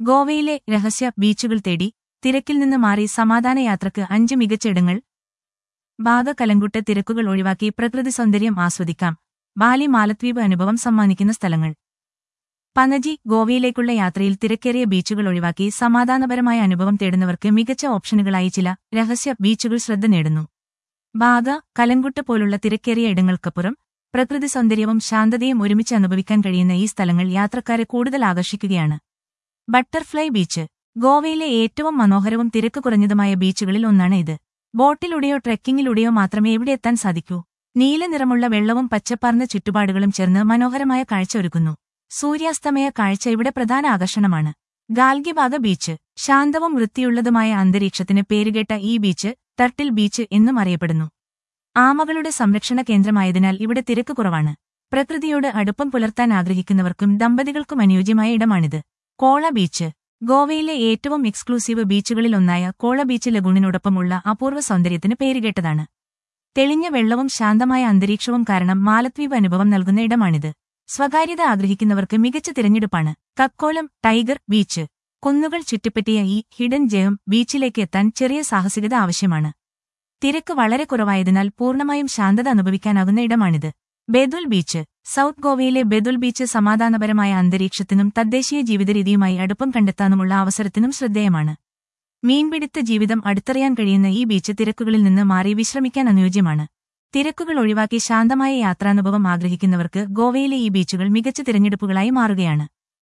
ഗോവയിലെ രഹസ്യ ബീച്ചുകൾ തേടി തിരക്കിൽ നിന്ന് മാറി സമാധാന യാത്രക്ക് അഞ്ച് മികച്ച ഇടങ്ങൾ ഭാഗകലങ്കുട്ട് തിരക്കുകൾ ഒഴിവാക്കി പ്രകൃതി സൗന്ദര്യം ആസ്വദിക്കാം ബാലി മാലദ്വീപ് അനുഭവം സമ്മാനിക്കുന്ന സ്ഥലങ്ങൾ പനജി ഗോവയിലേക്കുള്ള യാത്രയിൽ തിരക്കേറിയ ബീച്ചുകൾ ഒഴിവാക്കി സമാധാനപരമായ അനുഭവം തേടുന്നവർക്ക് മികച്ച ഓപ്ഷനുകളായി ചില രഹസ്യ ബീച്ചുകൾ ശ്രദ്ധ നേടുന്നു ബാഗ കലങ്കുട്ട് പോലുള്ള തിരക്കേറിയ ഇടങ്ങൾക്കപ്പുറം പ്രകൃതി സൗന്ദര്യവും ശാന്തതയും ഒരുമിച്ച് അനുഭവിക്കാൻ കഴിയുന്ന ഈ സ്ഥലങ്ങൾ യാത്രക്കാരെ കൂടുതൽ ആകർഷിക്കുകയാണ് ബട്ടർഫ്ലൈ ബീച്ച് ഗോവയിലെ ഏറ്റവും മനോഹരവും തിരക്ക് കുറഞ്ഞതുമായ ബീച്ചുകളിൽ ഒന്നാണ് ഇത് ബോട്ടിലൂടെയോ ട്രെക്കിങ്ങിലൂടെയോ മാത്രമേ ഇവിടെ എത്താൻ സാധിക്കൂ നീല നിറമുള്ള വെള്ളവും പച്ചപ്പാർന്ന ചുറ്റുപാടുകളും ചേർന്ന് മനോഹരമായ കാഴ്ച ഒരുക്കുന്നു സൂര്യാസ്തമയ കാഴ്ച ഇവിടെ പ്രധാന ആകർഷണമാണ് ഗാൽഗിബാഗ ബീച്ച് ശാന്തവും വൃത്തിയുള്ളതുമായ അന്തരീക്ഷത്തിന് പേരുകേട്ട ഈ ബീച്ച് ടർട്ടിൽ ബീച്ച് എന്നും അറിയപ്പെടുന്നു ആമകളുടെ സംരക്ഷണ കേന്ദ്രമായതിനാൽ ഇവിടെ തിരക്ക് കുറവാണ് പ്രകൃതിയോട് അടുപ്പം പുലർത്താൻ ആഗ്രഹിക്കുന്നവർക്കും ദമ്പതികൾക്കും അനുയോജ്യമായ ഇടമാണിത് കോള ബീച്ച് ഗോവയിലെ ഏറ്റവും എക്സ്ക്ലൂസീവ് ബീച്ചുകളിലൊന്നായ കോള ബീച്ച് ലഗൂണിനോടൊപ്പമുള്ള അപൂർവ സൗന്ദര്യത്തിന് പേരുകേട്ടതാണ് തെളിഞ്ഞ വെള്ളവും ശാന്തമായ അന്തരീക്ഷവും കാരണം മാലദ്വീപ് അനുഭവം നൽകുന്ന ഇടമാണിത് സ്വകാര്യത ആഗ്രഹിക്കുന്നവർക്ക് മികച്ച തിരഞ്ഞെടുപ്പാണ് കക്കോലം ടൈഗർ ബീച്ച് കുന്നുകൾ ചുറ്റിപ്പറ്റിയ ഈ ഹിഡൻ ജയം ബീച്ചിലേക്ക് എത്താൻ ചെറിയ സാഹസികത ആവശ്യമാണ് തിരക്ക് വളരെ കുറവായതിനാൽ പൂർണ്ണമായും ശാന്തത അനുഭവിക്കാനാകുന്ന ഇടമാണിത് ബെദുൽ ബീച്ച് സൗത്ത് ഗോവയിലെ ബെദുൽ ബീച്ച് സമാധാനപരമായ അന്തരീക്ഷത്തിനും തദ്ദേശീയ ജീവിതരീതിയുമായി അടുപ്പം കണ്ടെത്താനുമുള്ള അവസരത്തിനും ശ്രദ്ധേയമാണ് മീൻപിടുത്ത ജീവിതം അടുത്തറിയാൻ കഴിയുന്ന ഈ ബീച്ച് തിരക്കുകളിൽ നിന്ന് മാറി വിശ്രമിക്കാൻ അനുയോജ്യമാണ് തിരക്കുകൾ ഒഴിവാക്കി ശാന്തമായ യാത്രാനുഭവം ആഗ്രഹിക്കുന്നവർക്ക് ഗോവയിലെ ഈ ബീച്ചുകൾ മികച്ച തിരഞ്ഞെടുപ്പുകളായി മാറുകയാണ്